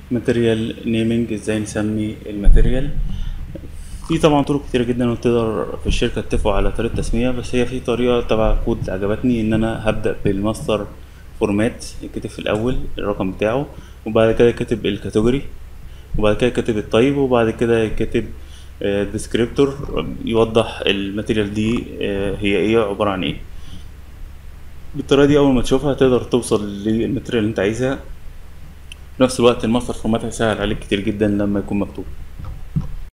ماتيريال نيمينج ازاي نسمي الماتيريال في طبعا طرق كتيرة جدا وتقدر في الشركة تتفقوا على طريقة تسمية بس هي في طريقة تبع كود عجبتني ان انا هبدأ بالماستر فورمات يتكتب في الاول الرقم بتاعه وبعد كده كاتب الكاتيجوري وبعد كده كاتب التايب وبعد كده يكتب ديسكريبتور يوضح الماتيريال دي آه، هي ايه عبارة عن ايه بالطريقة دي اول ما تشوفها تقدر توصل للماتيريال اللي انت عايزها في نفس الوقت الماستر فورمات هيسهل عليك كتير جدا لما يكون مكتوب